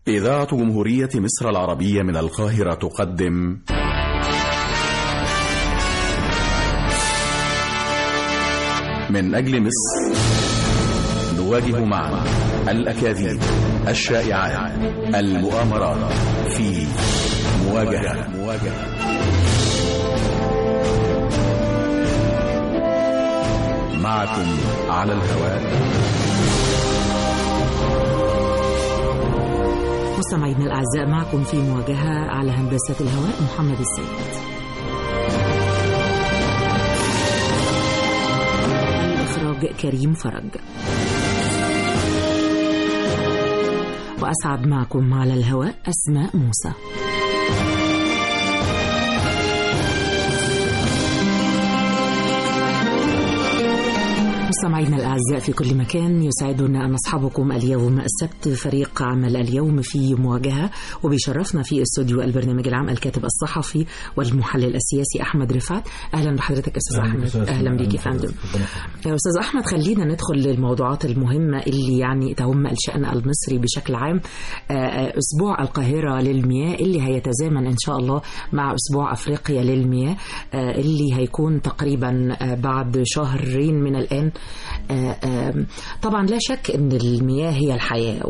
إذاعة جمهورية مصر العربية من القاهرة تقدم من أجل مصر نواجه معا الأكاذيب الشائعات المؤامرات في مواجهة مواجهة معكم على الهواء مستمعينا الأعزاء معكم في مواجهة على هندسة الهواء محمد السيد الإخراج كريم فرج وأسعد معكم على الهواء أسماء موسى مستمعينا الأعزاء في كل مكان يسعدنا أن نصحبكم اليوم السبت فريق عمل اليوم في مواجهة وبيشرفنا في استوديو البرنامج العام الكاتب الصحفي والمحلل السياسي أحمد رفعت أهلا بحضرتك أستاذ أحمد أهلا بك يا فندم يا أستاذ أحمد خلينا ندخل للموضوعات المهمة اللي يعني تهم الشأن المصري بشكل عام أسبوع القاهرة للمياه اللي هيتزامن إن شاء الله مع أسبوع أفريقيا للمياه اللي هيكون تقريبا بعد شهرين من الآن طبعا لا شك ان المياه هي الحياه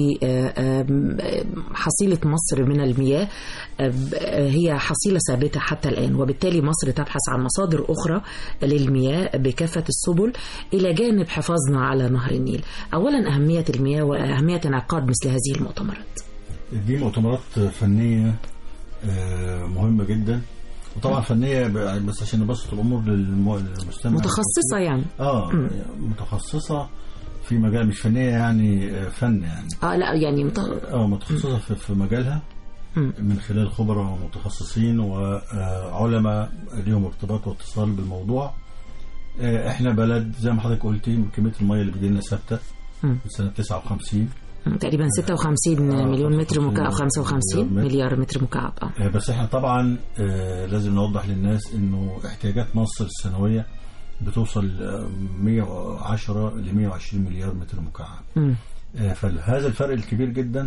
وحصيله مصر من المياه هي حصيله ثابته حتى الان وبالتالي مصر تبحث عن مصادر اخرى للمياه بكافه السبل الى جانب حفاظنا على نهر النيل. اولا اهميه المياه واهميه انعقاد مثل هذه المؤتمرات. دي مؤتمرات فنيه مهمه جدا وطبعا فنيه بس عشان نبسط الامور للمستمع متخصصه يعني اه م. متخصصه في مجال مش فنيه يعني فن يعني اه لا يعني مت... اه متخصصه في, في مجالها م. من خلال خبراء ومتخصصين وعلماء ليهم ارتباط واتصال بالموضوع احنا بلد زي ما حضرتك قلتي كميه الميه اللي بتجي لنا ثابته من سنه 59 تقريبا 56 آه مليون متر مكعب 55 مليار متر مكعب اه بس احنا طبعا آه لازم نوضح للناس انه احتياجات مصر السنويه بتوصل 110 ل 120 مليار متر مكعب آه فهذا الفرق الكبير جدا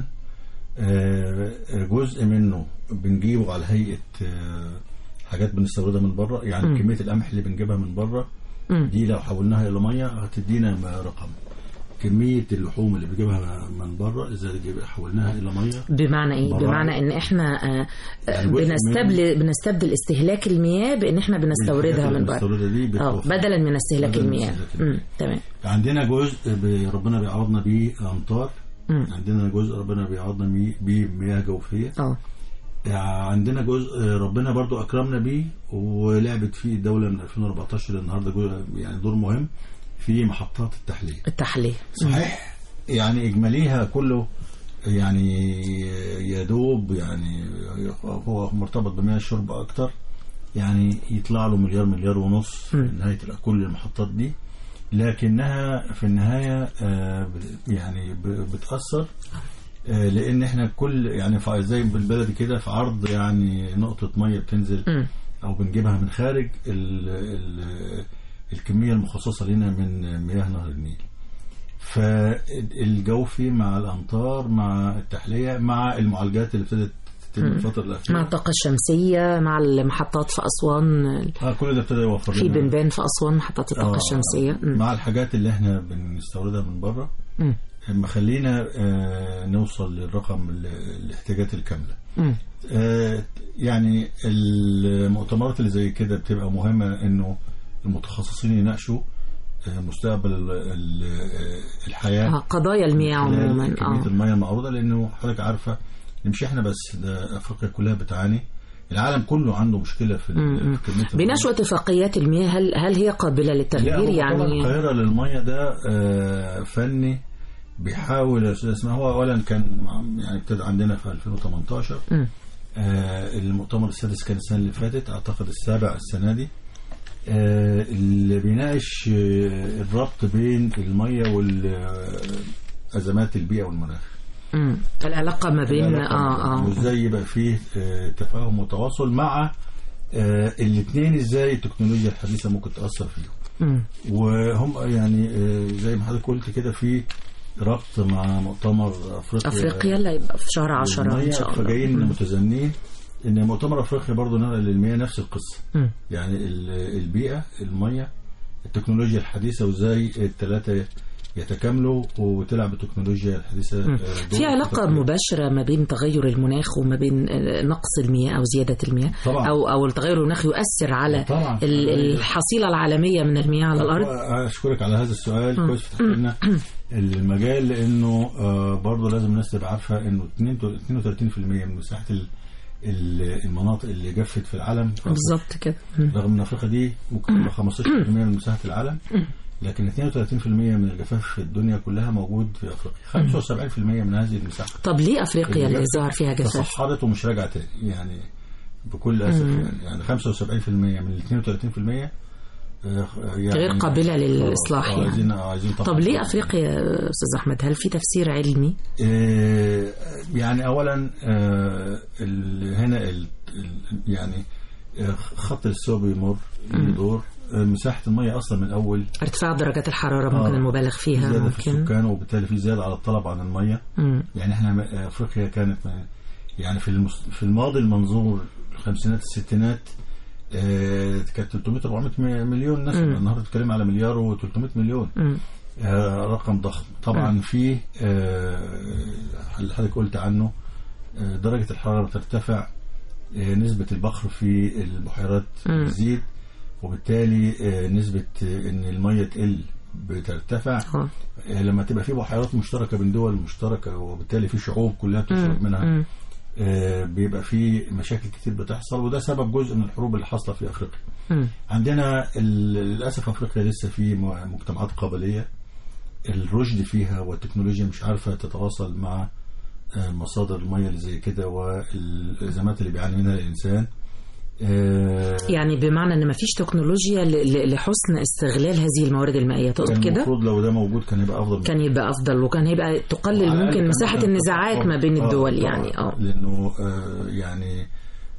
جزء منه بنجيبه على هيئه حاجات بنستوردها من بره يعني م. كميه القمح اللي بنجيبها من بره دي لو حولناها الى ميه هتدينا رقم كميه اللحوم اللي بنجيبها من بره اذا حولناها الى ميه بمعنى ايه بمعنى ان احنا يعني بنستبدل بنستبدل استهلاك المياه بان احنا بنستوردها من بره دي اه بدلا من استهلاك المياه تمام عندنا جزء ربنا بيعوضنا بيه امطار مم. عندنا جزء ربنا بيعوضنا بيه مياه جوفيه اه عندنا جزء ربنا برضو اكرمنا بيه ولعبت فيه الدوله من 2014 للنهارده يعني دور مهم في محطات التحليه التحليه صحيح يعني اجماليها كله يعني يدوب يعني هو مرتبط بمياه الشرب اكتر يعني يطلع له مليار مليار ونص في نهايه كل المحطات دي لكنها في النهايه يعني بتاثر لان احنا كل يعني زي بالبلدي كده في عرض يعني نقطه ميه بتنزل او بنجيبها من خارج ال ال الكمية المخصصة لنا من مياه نهر النيل فالجوفي مع الأمطار مع التحلية مع المعالجات اللي ابتدت تتم الفترة الأخيرة مع الطاقة الشمسية مع المحطات في أسوان آه كل ده ابتدى يوفر في بنبان في أسوان محطات الطاقة آه الشمسية مع الحاجات اللي احنا بنستوردها من بره مخلينا آه نوصل للرقم الاحتياجات الكاملة آه يعني المؤتمرات اللي زي كده بتبقى مهمة انه المتخصصين يناقشوا مستقبل الحياه قضايا المياه عموما كميه المياه المعروضه لانه حضرتك عارفه مش احنا بس ده افريقيا كلها بتعاني العالم كله عنده مشكله في, في كميه بنشوى اتفاقيات المياه هل هل هي قابله للتغيير يعني القاهره للميه ده فني بيحاول يا استاذ اسماء هو اولا كان يعني ابتدى عندنا في 2018 م. المؤتمر السادس كان السنه اللي فاتت اعتقد السابع السنه دي اللي بيناقش الربط بين الميه والازمات البيئه والمناخ امم العلاقه ما بين اه اه وازاي يبقى فيه تفاهم وتواصل مع الاثنين ازاي التكنولوجيا الحديثه ممكن تاثر فيهم مم. وهم يعني آه، زي ما حضرتك قلت كده في ربط مع مؤتمر افريقيا افريقيا اللي هيبقى في شهر 10 ان للمية، شاء الله فجايين مم. متزامنين ان مؤتمر افريقيا برضه نقل للمياه نفس القصه مم. يعني ال- البيئه الميه التكنولوجيا الحديثه وازاي الثلاثه يتكاملوا وتلعب التكنولوجيا الحديثه آه، دور في علاقة تطوير. مباشرة ما بين تغير المناخ وما بين آه، نقص المياه أو زيادة المياه طبعا. أو أو التغير المناخ يؤثر على طبعا. ال- الحصيلة العالمية من المياه على الأرض اشكرك على هذا السؤال كويس فتحت لنا المجال لانه آه، برضه لازم الناس تبقى عارفه انه 32% من مساحه ال- ال- المناطق اللي جفت في العالم في أفريقيا. بالظبط كده مم. رغم ان افريقيا دي ممكن تبقى 15% من مساحه العالم لكن 32% من الجفاف في الدنيا كلها موجود في افريقيا 75% من هذه المساحه طب ليه أفريقيا اللي الجفاف ظهر فيها جفاف؟ تصحرت ومش راجعه تاني يعني بكل اسف يعني يعني 75% من ال 32% آه، يعني غير قابلة للإصلاح آه، يعني. عايزين عايزين طبعاً. طب ليه أفريقيا يا أستاذ أحمد هل في تفسير علمي؟ آه، يعني اولا آه، ال- هنا ال- ال- يعني آه، خط الاستواء بيمر له دور آه، مساحه الميه اصلا من اول ارتفاع درجات الحرارة ممكن آه، المبالغ فيها زياده في ممكن السكان وبالتالي في زياده على الطلب على الميه مم. يعني احنا م- افريقيا كانت م- يعني في المس... في الماضي المنظور الخمسينات الستينات آه، كانت 300 400 م- مليون نسمة النهارده بتتكلم على مليار و300 مليون مم. آه، رقم ضخم طبعا في آه، اللي حضرتك قلت عنه آه، درجة الحرارة بترتفع آه، نسبة البخر في البحيرات مم. بتزيد وبالتالي آه، نسبة آه، ان المية تقل بترتفع آه. آه، لما تبقى في بحيرات مشتركة بين دول مشتركة وبالتالي في شعوب كلها بتشرب منها مم. آه، بيبقى في مشاكل كتير بتحصل وده سبب جزء من الحروب اللي حاصلة في أفريقيا مم. عندنا ال- للأسف أفريقيا لسه في م- مجتمعات قبلية الرشد فيها والتكنولوجيا مش عارفة تتواصل مع آه، مصادر المياه اللي زي كده والأزمات اللي بيعاني منها الإنسان آه، يعني بمعنى ان مفيش تكنولوجيا ل- ل- لحسن استغلال هذه الموارد المائيه كان تقصد كده المفروض لو ده موجود كان يبقى أفضل من كان يبقى افضل وكان هيبقى تقلل على الأقل ممكن كان مساحه ممكن النزاعات تتفق- ما بين آه، الدول طبعاً. يعني اه لانه آه، يعني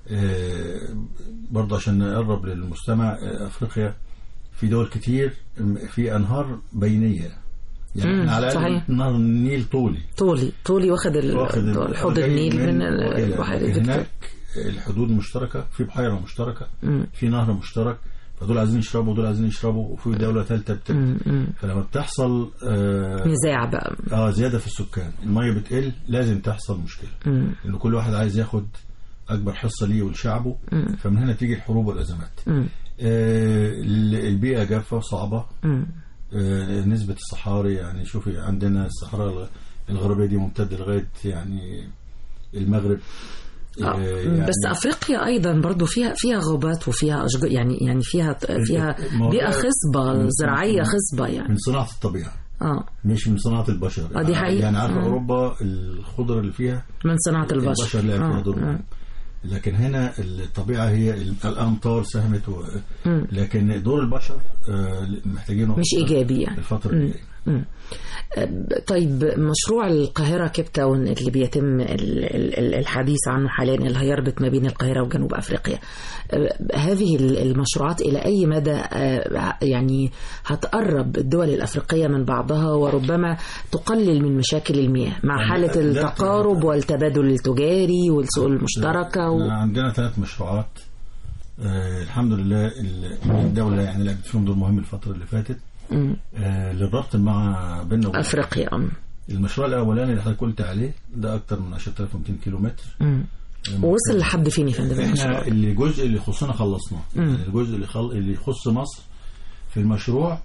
آه، برضه عشان نقرب للمستمع آه، افريقيا في دول كتير م- في انهار بينيه يعني مم، احنا على صحيح. الاقل نهر النيل طولي طولي طولي واخد ال- واخد ال- حوض جاي النيل من وإلى. البحيره فيكتوريا هناك الحدود مشتركه في بحيره مشتركه مم. في نهر مشترك فدول عايزين يشربوا ودول عايزين يشربوا وفي دوله ثالثه بت... مم، مم. فلما بتحصل آه، نزاع بقى اه زياده في السكان الميه بتقل لازم تحصل مشكله مم. لان كل واحد عايز ياخد اكبر حصه ليه ولشعبه مم. فمن هنا تيجي الحروب والازمات مم. آه، البيئه جافه وصعبه مم. آه، نسبه الصحاري يعني شوفي عندنا الصحراء الغ- الغربيه دي ممتده لغايه يعني المغرب آه. يعني بس افريقيا ايضا برضو فيها فيها غابات وفيها اشجار يعني يعني فيها فيها ما هو بيئه ده- خصبه زراعيه خصبه يعني من صناعه الطبيعه اه مش من صناعه البشر آه، دي حقيقة. يعني عارفه آه. اوروبا الخضره اللي فيها من صناعه البشر البشر لعب فيها آه، دور آه. مهم لكن هنا الطبيعه هي ال- الامطار ساهمت و... مم. لكن دور البشر آه، محتاجينه مش ايجابي يعني الفتره اللي جايه مم. طيب مشروع القاهرة كيب تاون اللي بيتم ال- ال- ال- الحديث عنه حاليا اللي هيربط ما بين القاهرة وجنوب أفريقيا أه، هذه ال- المشروعات إلى أي مدى أه، يعني هتقرب الدول الأفريقية من بعضها وربما تقلل من مشاكل المياه مع يعني حالة ده- التقارب والتبادل التجاري والسوق المشتركة و... احنا عندنا ثلاث مشروعات آه الحمد لله ال- الدوله يعني لعبت فيهم دور مهم الفتره اللي فاتت مم. آه للربط مع بيننا وبين أفريقيا أم. المشروع الاولاني اللي حضرتك قلت عليه ده اكتر من 10200 كيلو متر مم. وصل لحد فين يا فندم المشروع؟ احنا اللي الجزء اللي يخصنا خلصناه يعني الجزء اللي خل... اللي يخص مصر في المشروع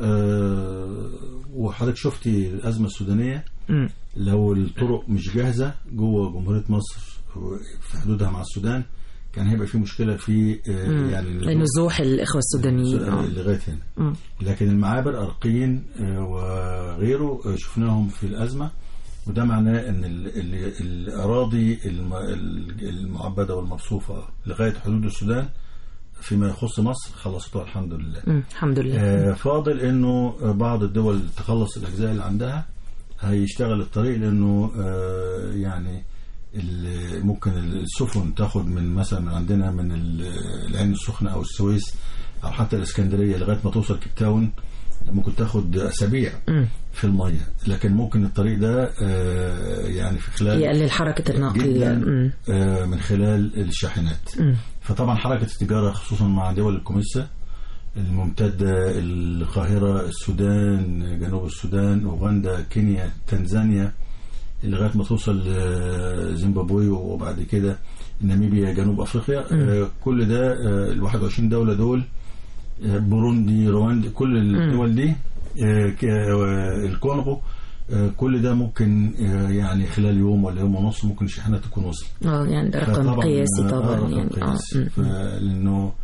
آه وحضرتك شفتي الازمه السودانيه مم. لو الطرق مش جاهزه جوه جمهوريه مصر في حدودها مع السودان كان هيبقى في مشكله في آه يعني النزول نزوح الإخوة السودانيين آه. لغايه هنا مم. لكن المعابر ارقين آه، وغيره آه، شفناهم في الازمه وده معناه ان ال- ال- الاراضي الم- ال- المعبده والمرصوفه لغايه حدود السودان فيما يخص مصر خلصتوها الحمد لله مم. الحمد لله آه، فاضل انه بعض الدول تخلص الاجزاء اللي عندها هيشتغل الطريق لانه آه، يعني ال- ممكن السفن تاخد من مثلا من عندنا من ال- العين السخنه او السويس او حتى الاسكندريه لغايه ما توصل كيب تاون ممكن تاخد اسابيع مم. في الميه لكن ممكن الطريق ده آه، يعني في خلال يقلل حركة النقل جدا مم. آه، من خلال الشاحنات مم. فطبعا حركة التجارة خصوصا مع دول الكوميسا الممتدة القاهرة السودان جنوب السودان أوغندا كينيا تنزانيا لغاية ما توصل زيمبابوي وبعد كده ناميبيا جنوب أفريقيا آه، كل ده آه، ال 21 دولة دول آه، بوروندي رواندي كل الدول دي آه، ك- آه، الكونغو آه، كل ده ممكن آه، يعني خلال يوم ولا يوم ونص ممكن الشحنات تكون وصلت اه يعني ده رقم فطبعاً، قياسي آه، طبعا رقم يعني اه قياسي. مم. ف- لانه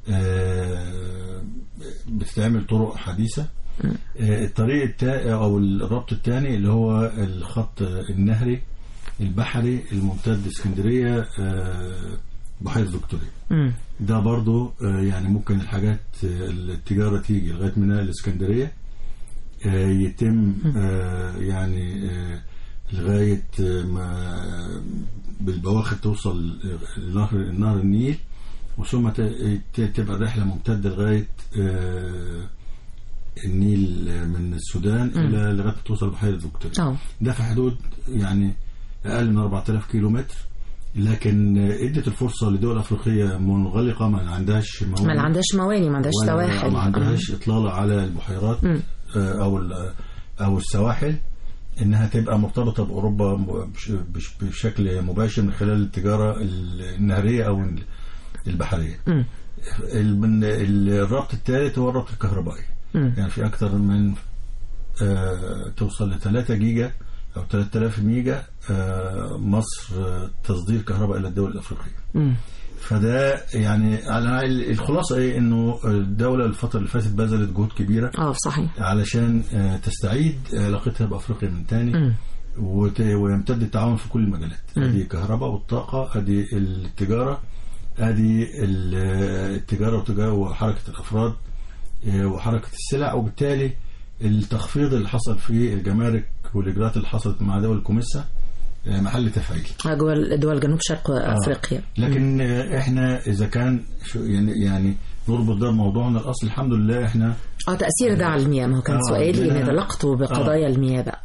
آه، بتتعمل طرق حديثه آه، الطريق التا او الربط الثاني اللي هو الخط النهري البحري الممتد اسكندريه آه، بحيره فيكتوريا مم. ده برضو آه، يعني ممكن الحاجات آه، التجارة تيجي لغاية من الإسكندرية آه، يتم آه، يعني آه، لغاية آه، ما بالبواخر توصل نهر نهر النيل وثم ت- ت- تبقى الرحلة ممتدة لغاية آه، النيل من السودان إلى لغاية ما توصل بحيرة فيكتوريا اه ده في حدود يعني اقل من 4000 كيلو متر لكن ادت الفرصه لدول افريقيه منغلقه ما عندهاش موانئ ما عندهاش مواني ما عندهاش ولا سواحل ما عندهاش اطلاله على البحيرات مم. آه، او ال- او السواحل انها تبقى مرتبطه باوروبا بش- بش- بشكل مباشر من خلال التجاره النهريه او البحريه مم. ال- من- الربط الثالث هو الربط الكهربائي مم. يعني في اكثر من آه، توصل ل 3 جيجا او 3000 ميجا آه، مصر آه، تصدير كهرباء الى الدول الافريقيه مم. فده يعني على الخلاصه ايه انه الدوله الفتره اللي فاتت بذلت جهود كبيره اه صحيح علشان آه، تستعيد علاقتها بافريقيا من تاني مم. وت- ويمتد التعاون في كل المجالات ادي الكهرباء والطاقه ادي التجاره ادي ال- التجاره وتجا- وحركه الافراد آه، وحركه السلع وبالتالي التخفيض اللي حصل في الجمارك والاجراءات اللي حصلت مع دول الكوميسا آه، محل تفعيل آه، دول دول جنوب شرق افريقيا لكن آه، احنا اذا كان شو يعني يعني نربط ده بموضوعنا الاصلي الحمد لله احنا اه تاثير ده على المياه ما هو كان آه، سؤالي عندنا- ان علاقته بقضايا المياه بقى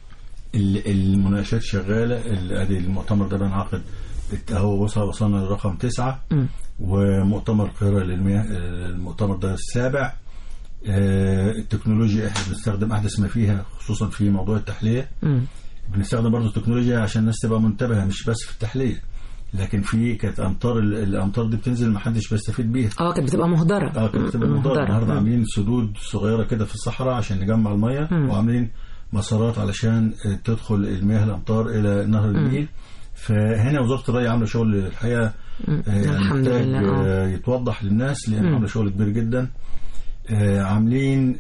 ال- المناقشات شغاله ال- ادي المؤتمر ده بينعقد الت- هو وصل وصلنا لرقم تسعة مم. ومؤتمر القاهرة للمياه آه، المؤتمر ده السابع آه، التكنولوجيا احنا بنستخدم احدث ما فيها خصوصا في موضوع التحلية مم. بنستخدم برضه التكنولوجيا عشان الناس تبقى منتبهة مش بس في التحلية لكن في كانت امطار ال- الامطار دي بتنزل ما حدش بيستفيد بيها اه كانت بتبقى مهدره اه كانت بتبقى مم، مهدرة النهارده مم. عاملين سدود صغيره كده في الصحراء عشان نجمع الميه مم. وعاملين مسارات علشان آه، تدخل المياه الامطار الى نهر النيل فهنا وزاره الري عامله شغل الحقيقه آه، يعني الحمد محتاج لله، آه. آه، يتوضح للناس لان مم. عامله شغل كبير جدا آه، عاملين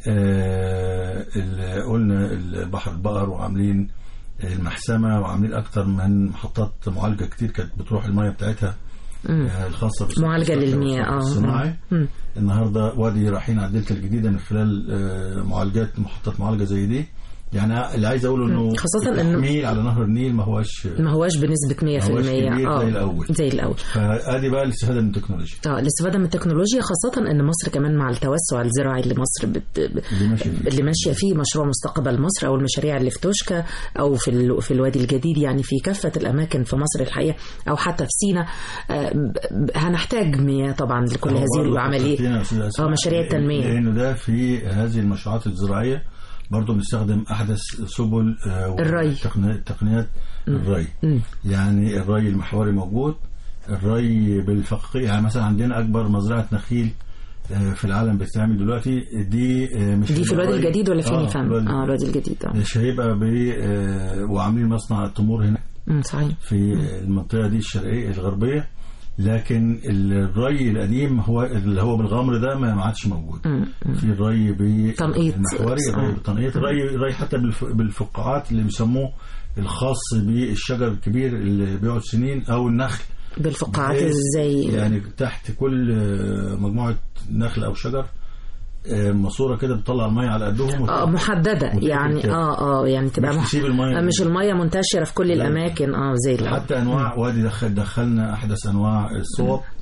آه، ال- قلنا البحر البقر وعاملين المحسمه وعاملين اكتر من محطات معالجه كتير كانت بتروح الميه بتاعتها مم. آه، الخاصه بالصرف معالجه الصحي للمياه والصرف اه الصناعي مم. النهارده وادي رايحين على الدلتا الجديده من خلال آه، معالجات محطات معالجه زي دي يعني اللي عايز اقوله انه خاصة إنه- التحميل على نهر النيل ما هوش ما هوش بنسبه 100% ما هوش كبير اه زي الأول. زي الاول فادي بقى الاستفاده من التكنولوجيا اه الاستفاده من التكنولوجيا خاصه ان مصر كمان مع التوسع الزراعي اللي مصر بت... اللي ماشي فيه اللي ماشيه فيه مشروع مستقبل مصر او المشاريع اللي في توشكا او في ال... في الوادي الجديد يعني في كافه الاماكن في مصر الحقيقه او حتى في سينا آه، ب- ب- هنحتاج مياه طبعا لكل هو هذه برضه العمليه فكرتين يا أستاذ أسماء، اه مشاريع التنميه لانه ده في هذه المشروعات الزراعيه برضه بنستخدم احدث سبل آه، الري. وتقني- تقنيات الري مم. يعني الري المحوري موجود الري بالفقيه يعني مثلا عندنا اكبر مزرعه نخيل آه، في العالم بتتعمل دلوقتي دي آه، مش دي في الوادي الري- الجديد ولا فين آه، يا في فندم؟ الوادي اه الوادي الجديد اه مش هيبقى ب آه، وعاملين مصنع التمور هنا مم، صحيح في المنطقه دي الشرقيه الغربيه لكن الري القديم هو اللي هو بالغمر ده ما ما عادش موجود مم، مم. في الري تنقيط. بالمحوري الري آه. بالتنقيط الري الري حتى بالف- بالفقاعات اللي بيسموه الخاص بالشجر الكبير اللي بيقعد سنين او النخل بالفقاعات بحيث ازاي يعني تحت كل آه، مجموعه نخل او شجر آه، ماسوره كده بتطلع الميه على قدهم اه محدده وتقفل يعني كده. اه اه يعني تبقى مش مح... تسيب المية. آه، مش الميه منتشره في كل لا. الاماكن اه زي الأول. حتى انواع وادي دخل دخلنا احدث انواع الصوب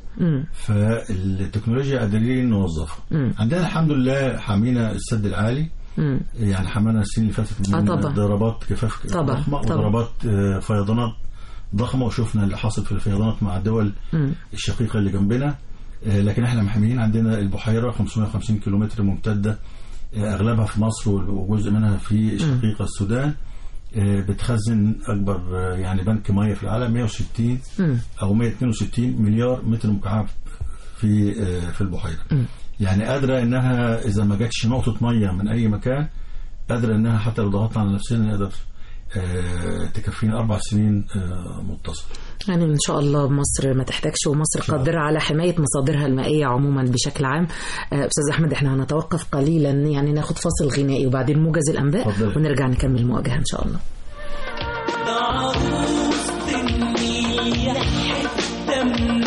مم. فالتكنولوجيا قادرين نوظفها مم. عندنا الحمد لله حمينا السد العالي مم. يعني حمانا السنين اللي فاتت آه من طبعا. ضربات كفاف طبعا، ضخمه طبعا. وضربات آه، فيضانات ضخمه وشفنا اللي حصل في الفيضانات مع الدول مم. الشقيقه اللي جنبنا آه، لكن احنا محميين عندنا البحيره 550 كيلومتر ممتده آه، اغلبها في مصر وجزء منها في الشقيقه السودان آه، بتخزن اكبر آه، يعني بنك ميه في العالم 160 مم. او 162 مليار متر مكعب في آه، في البحيره يعني قادره انها اذا ما جاتش نقطه ميه من اي مكان قادره انها حتى لو ضغطنا على نفسنا نقدر آه، تكفينا اربع سنين آه، متصله يعني ان شاء الله مصر ما تحتاجش ومصر قادره على حمايه مصادرها المائيه عموما بشكل عام آه، استاذ احمد احنا هنتوقف قليلا يعني ناخد فاصل غنائي وبعدين موجز الانباء اتفضل. ونرجع نكمل المواجهه ان شاء الله عروس النيل يا حتة من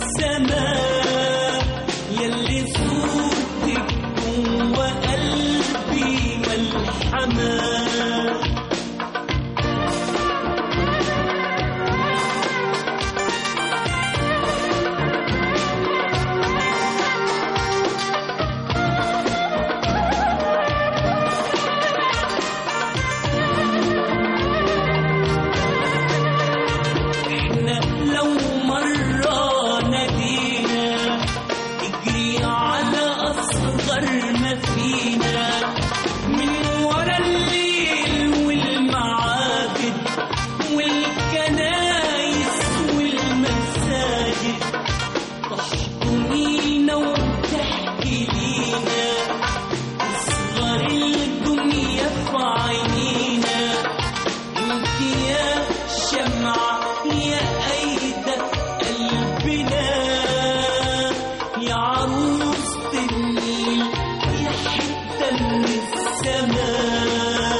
السماء يلي صوتك جوا قلبي ملحمة احنا لو مرة نادينا اجري على اصغر ما فينا من ورا الليل والمعابد والكنايس والمساجد تحضنينا وتحكي لينا اصغر الدنيا في عينينا انت يا شمعة يا أيدة قلبنا يا عروسة النيل يا حتة من السماء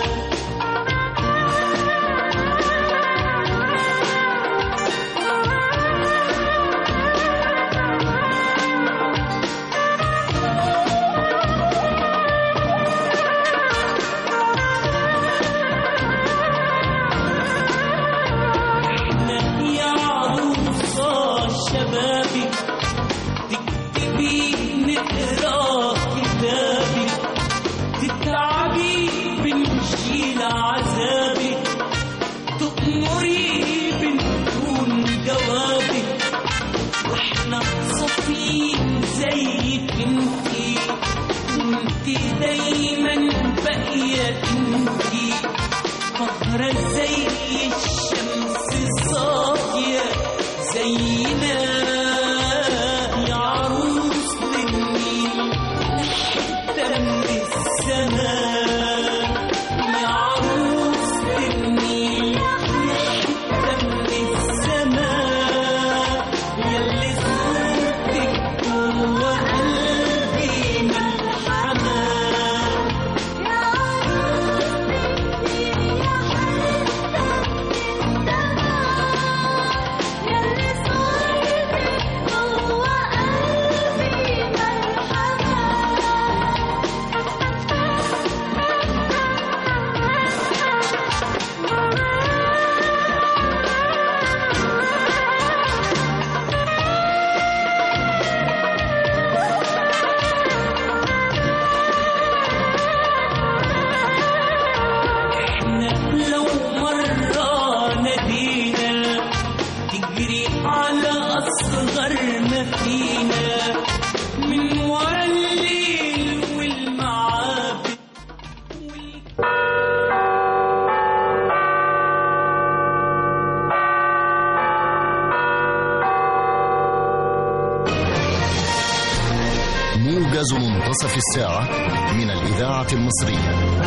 احنا يا عروسة شبابي تكتبي نقرا كتابي تتعبي بنشيل عذابي تأمري بنكون جوابي واحنا صافيين زيك انتي وانتي دايما باقية انتي طهرة زي الشمس صافية زينا يا عروس النيل حتة من السماء يا عروس النيل يا حتة من السماء يلي صوتك جوا قلبي ملحمة احنا لو مرة نادينا تجري على أصغر ما فينا من ورا الليل والمعابد وال... موجز منتصف الساعة من الإذاعة المصرية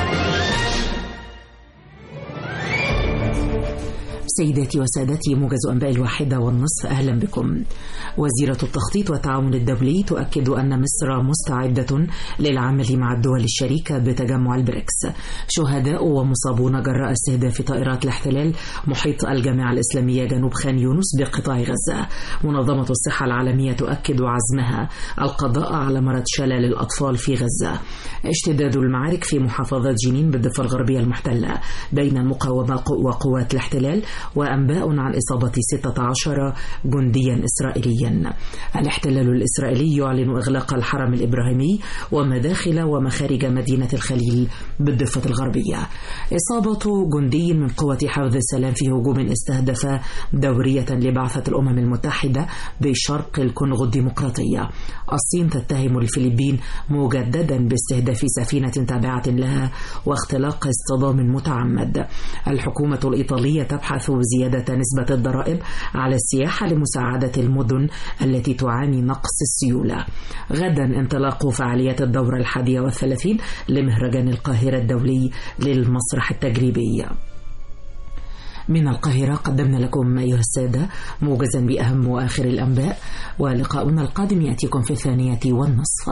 سيداتي وسادتي موجز أنباء الواحدة والنصف أهلا بكم وزيرة التخطيط والتعاون الدولي تؤكد أن مصر مستعدة للعمل مع الدول الشريكة بتجمع البريكس شهداء ومصابون جراء استهداف طائرات الاحتلال محيط الجامعة الإسلامية جنوب خان يونس بقطاع غزة منظمة الصحة العالمية تؤكد عزمها القضاء على مرض شلل الأطفال في غزة اشتداد المعارك في محافظة جنين بالضفة الغربية المحتلة بين المقاومة وقوات الاحتلال وأنباء عن إصابة 16 جنديا إسرائيليا الاحتلال الإسرائيلي يعلن إغلاق الحرم الإبراهيمي ومداخل ومخارج مدينة الخليل بالضفة الغربية إصابة جندي من قوة حفظ السلام في هجوم استهدف دورية لبعثة الأمم المتحدة بشرق الكونغو الديمقراطية الصين تتهم الفلبين مجددا باستهداف سفينة تابعة لها واختلاق اصطدام متعمد الحكومة الإيطالية تبحث زيادة نسبة الضرائب على السياحة لمساعدة المدن التي تعاني نقص السيولة غدا انطلاق فعاليات الدورة الحادية والثلاثين لمهرجان القاهرة الدولي للمسرح التجريبي من القاهرة قدمنا لكم أيها السادة موجزا بأهم وآخر الأنباء ولقاؤنا القادم يأتيكم في الثانية والنصف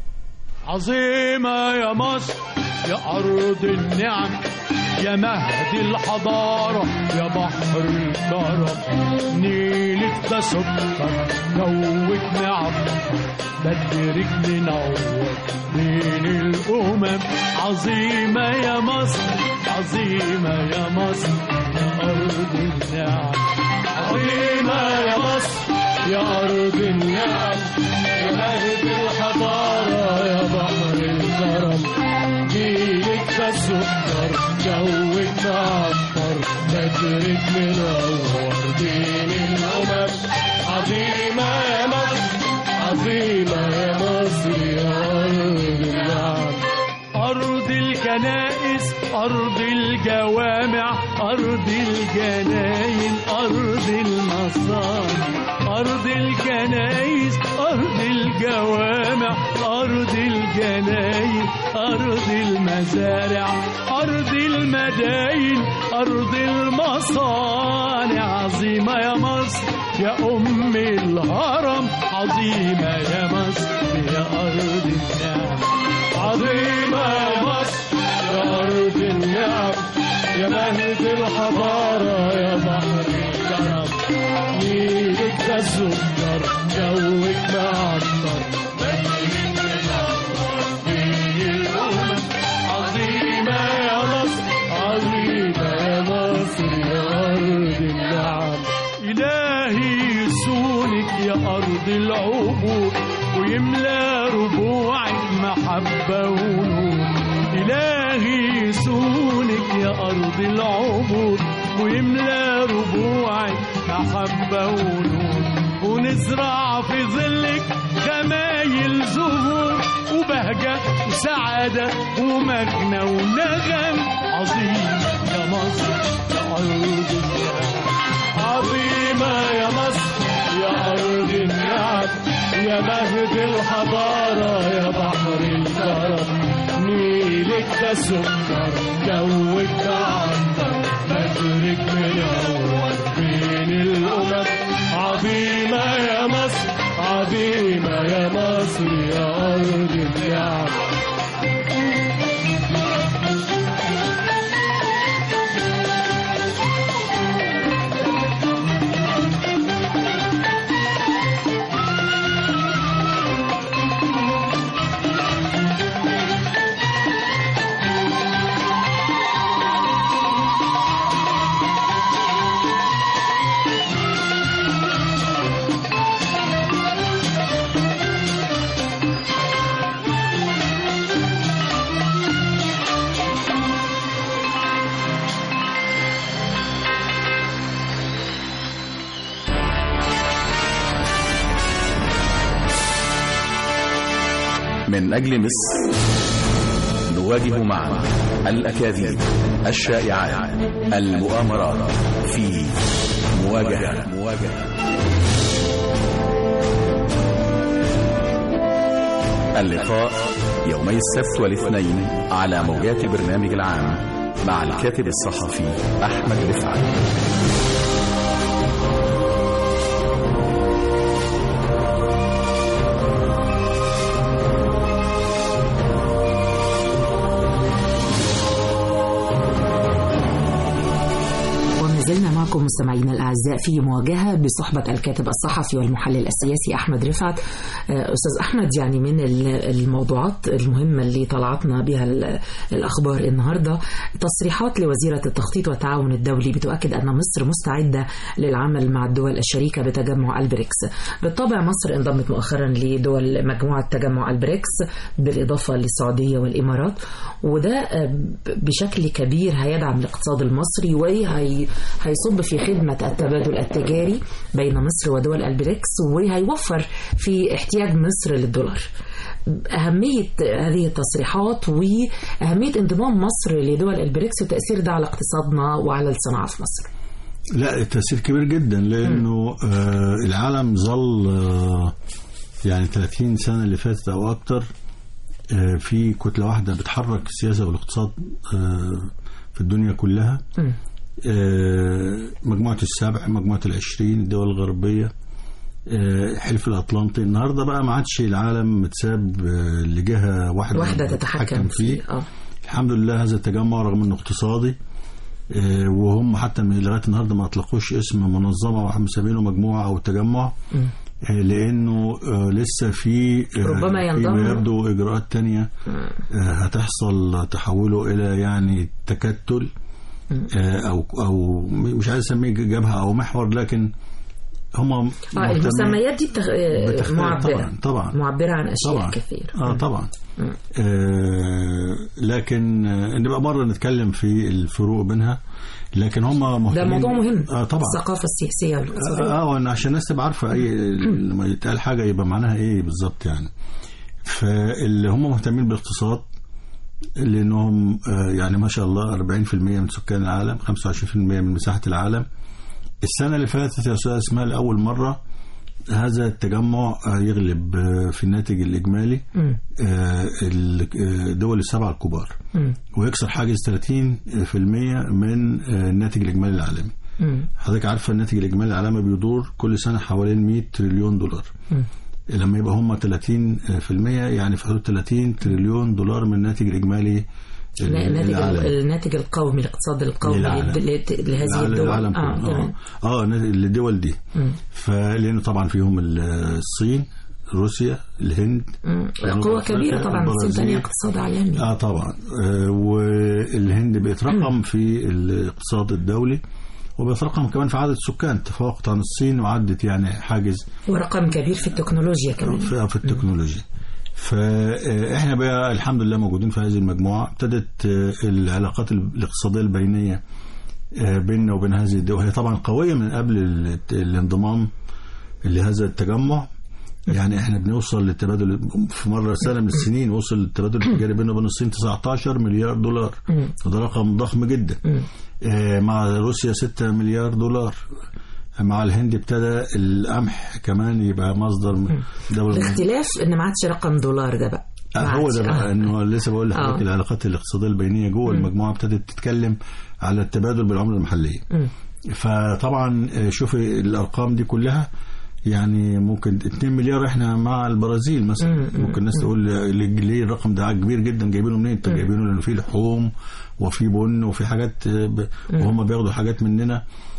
عظيمة يا مصر يا أرض النعم يا مهد الحضارة يا بحر الكرم نيلك ده سكر جوك نعم بدرك منور بين الأمم عظيمة يا مصر عظيمة يا مصر يا أرض النعم عظيمة يا مصر يا أرض النعم يا مهد الحضارة يا بحر الكرم جيلك ده سكر جوك معطر بدرك منور بين الأمم عظيمة يا مصر عظيمة يا مصر يا أرض النعم أرض الكنائس أرض الجوامع أرض الجناين أرض المصانع أرض الكنائس أرض الجوامع أرض الجناين أرض المزارع أرض المداين أرض المصانع عظيمة يا مصر يا أم الهرم عظيمة يا مصر يا أرض النعم عظيمة يا مصر يا أرض النعم يا مهد الحضارة يا بحر الكرم نيلك ده سكر جوك معطر بدرك منور بين الأمم عظيمة يا مصر عظيمة يا مصر يا أرض النعم إلهي يسونك يا أرض العبور ويملى ربوعك محبة ونور إلهي يسونك يا أرض العبور ويملى ربوعك محبة ونور ونزرع في ظلك خمايل زهور وبهجة وسعادة ومجنى ونغم عظيم يا مصر يا أرض النعم عظيمة يا مصر يا أرض النعم يا مهد الحضارة يا بحر الكرم نيلك ده سكر جوك ده عنتر بدرك منور بين الأمم عظيمة يا مصر عظيمة يا مصر يا أرض النعم من أجل مصر نواجه معا الأكاذيب الشائعات المؤامرات في مواجهة مواجهة اللقاء يومي السبت والاثنين على موجات برنامج العام مع الكاتب الصحفي أحمد رفعت وما زلنا معكم مستمعينا الأعزاء في مواجهة بصحبة الكاتب الصحفي والمحلل السياسي أحمد رفعت آه، أستاذ أحمد يعني من ال- الموضوعات المهمة اللي طلعتنا بها ال- الأخبار النهاردة تصريحات لوزيرة التخطيط والتعاون الدولي بتؤكد أن مصر مستعدة للعمل مع الدول الشريكة بتجمع البريكس بالطبع مصر انضمت مؤخرا لدول مجموعة تجمع البريكس بالإضافة للسعودية والإمارات وده آه، ب- بشكل كبير هيدعم الاقتصاد المصري وهيصب في خدمة التبادل التجاري بين مصر ودول البريكس وهيوفر في احتياج مصر للدولار أهمية هذه التصريحات وأهمية انضمام مصر لدول البريكس وتأثير ده على اقتصادنا وعلى الصناعة في مصر لا التأثير كبير جدا لأنه آه العالم ظل آه يعني 30 سنة اللي فاتت أو أكتر آه في كتلة واحدة بتحرك السياسة والاقتصاد آه في الدنيا كلها مم. آه مجموعة السبع مجموعة العشرين الدول الغربية آه حلف الأطلنطي النهاردة بقى ما عادش العالم متساب آه لجهة واحدة واحدة تتحكم فيه آه. الحمد لله هذا التجمع رغم انه اقتصادي آه، وهم حتى من لغايه النهارده ما اطلقوش اسم منظمه ومسمينه مجموعه او تجمع مم. آه، لانه آه، لسه في آه، ربما في ينضم. ما يبدو اجراءات تانية آه، هتحصل تحوله الى يعني تكتل آه، او او مش عايز اسميه جبهه او محور لكن هم آه مهتمين- المسميات دي بتخ... آه، بتختلف معبرة طبعا طبعا معبرة عن أشياء طبعا كثيرة اه طبعا آه لكن آه نبقى مره نتكلم في الفروق بينها لكن هم ده مهتمين موضوع مهم اه طبعا الثقافة السياسية والاقتصادية اه وأنا عشان الناس تبقى عارفه اي لما يتقال حاجه يبقى معناها ايه بالظبط يعني فاللي هم مهتمين بالاقتصاد لانهم آه يعني ما شاء الله 40% من سكان العالم 25% من مساحه العالم السنه اللي فاتت يا استاذ اسماء لاول مره هذا التجمع آه، يغلب آه، في الناتج الاجمالي مم. آه، الدول السبعه الكبار مم. ويكسر حاجز 30% من آه، الناتج الاجمالي العالمي مم. حضرتك عارفه الناتج الاجمالي العالمي بيدور كل سنه حوالين 100 تريليون دولار مم. لما يبقى هم 30% يعني في حدود 30 تريليون دولار من الناتج الاجمالي الناتج العالمي. الناتج القومي الاقتصاد القومي للعالم. لد- لد- لهذه العالم- الدول العالم اه كله تمام اه, آه ناتج- الدول دي مم. فلانه طبعا فيهم ال- الصين روسيا الهند مم. جنوب قوة أفريقيا، كبيرة طبعا الصين البرازيل. ثاني اقتصاد عالمي اه طبعا آه والهند بقت رقم في الاقتصاد الدولي وبيترقم كمان في عدد السكان تفوقت عن الصين وعدت يعني حاجز ورقم كبير في التكنولوجيا كمان في, في التكنولوجيا فاحنا بقى الحمد لله موجودين في هذه المجموعه ابتدت آه، العلاقات الاقتصاديه البينيه آه، بيننا وبين هذه الدول هي طبعا قويه من قبل ال- الانضمام لهذا التجمع يعني احنا بنوصل للتبادل في مره سنه من السنين وصل التبادل التجاري بيننا وبين الصين 19 مليار دولار مم. وده رقم ضخم جدا مم. آه، مع روسيا 6 مليار دولار مع الهند ابتدى القمح كمان يبقى مصدر من دولة الاختلاف ان ما عادش رقم دولار ده بقى ما آه، هو عادش. ده بقى آه. انه لسه بقول لحضرتك آه. العلاقات الاقتصاديه البينيه جوه المجموعه ابتدت تتكلم على التبادل بالعمله المحليه مم. فطبعا آه، شوفي الارقام دي كلها يعني ممكن 2 مليار احنا مع البرازيل مثلا ممكن الناس تقول ليه ليه الرقم ده كبير جدا جايبينه منين؟ طب جايبينه لانه فيه لحوم وفي بن وفي حاجات آه، ب- وهم بياخدوا حاجات مننا